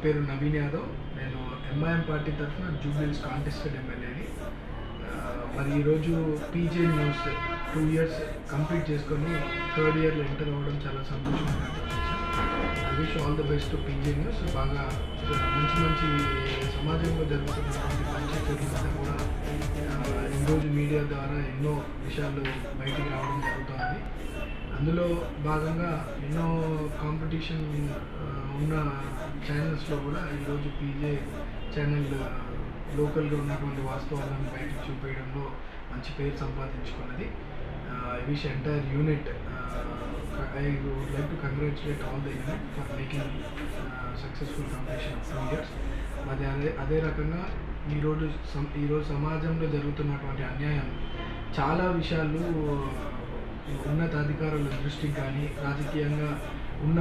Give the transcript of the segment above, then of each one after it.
పేరు నవీన్ యాదవ్ నేను MIM party తరఫున జూబిల్స్ కాంటెస్టెడ్ ఎమ్మెల్యేని ఆ, మరి ఈరోజు PJ news two years complete చేసుకొని థర్డ్ ఇయర్లో ఎంటర్ అవ్వడం చాలా సంతోషంగా I wish all the best PJ news బాగా మంచి మంచి సమాజంలో జరుగుతున్నటువంటి మంచి చెడులంతా కూడా ఆ, ఈరోజు మీడియా ద్వారా ఎన్నో విషయాలు బయటికి రావడం జరుగుతుంది అందులో భాగంగా ఎన్నో కాంపిటీషన్ ఆ, ఉన్న ఛానల్స్లో కూడా ఈరోజు పీజే ఛానల్ లోకల్గా ఉన్నటువంటి వాస్తవాలను బయటకు చూపేయడంలో మంచి పేరు సంపాదించుకున్నది I wish entire unit I would like to congratulate all the unit for making successful competition of two years అదే అదే అదే రకంగా ఈరోజు సం ఈరోజు సమాజంలో జరుగుతున్నటువంటి అన్యాయం చాలా విషయాలు ఉన్నతాధికారుల దృష్టికి కానీ రాజకీయంగా ఉన్న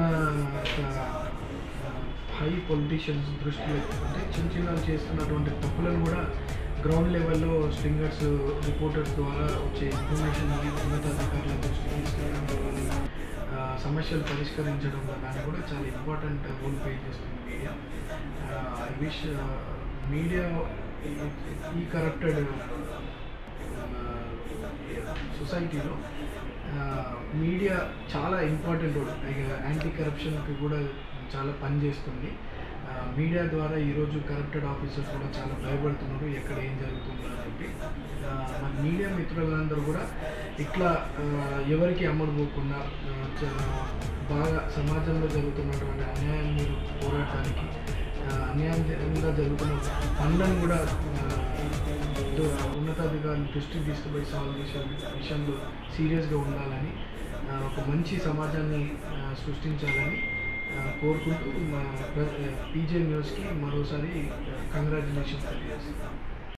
హై పొలిటీషియన్స్ దృష్టిలో అంటే చిన్న చిన్న చేస్తున్నటువంటి తప్పులను కూడా గ్రౌండ్ లెవెల్లో స్ట్రింగర్స్ రిపోర్టర్స్ ద్వారా వచ్చే ఇన్ఫర్మేషన్ ఉన్నతాధికారుల దృష్టికి తీసుకెళ్ళడం కానీ ఆ, సమస్యలు పరిష్కరించడంలో కానీ కూడా చాలా ఇంపార్టెంట్ రోల్ ప్లే చేస్తుంది మీడియా ఐ విష్ మీడియా ఈ కరప్టెడ్ సొసైటీలో మీడియా చాలా ఇంపార్టెంట్ రోల్ యాంటీ కరప్షన్కి కూడా చాలా పనిచేస్తుంది మీడియా ద్వారా ఈరోజు కరప్టెడ్ ఆఫీసర్స్ కూడా చాలా భయపడుతున్నారు ఎక్కడ ఏం జరుగుతుందో అని చెప్పి ఆ, మన మీడియా మిత్రులందరూ కూడా ఇట్లా ఆ, ఎవరికి అమలు పోకుండా ఆ, చ- బాగా సమాజంలో జరుగుతున్నటువంటి అన్యాయం మీరు పోరాటానికి ఆ, అన్యాయంగా జరుగుతున్న పనులను కూడా ఆ, దు- ఉన్నతాధికారులు దృష్టికి తీసుకుపోయి సాల్వ్ చేసే విషయంలో సీరియస్గా ఉండాలని ఆ, ఒక మంచి సమాజాన్ని ఆ, సృష్టించాలని ఆ, కోరుకుంటూ మా పీజే న్యూస్కి మరోసారి కంగ్రాచులేషన్స్ తెలియజేస్తాను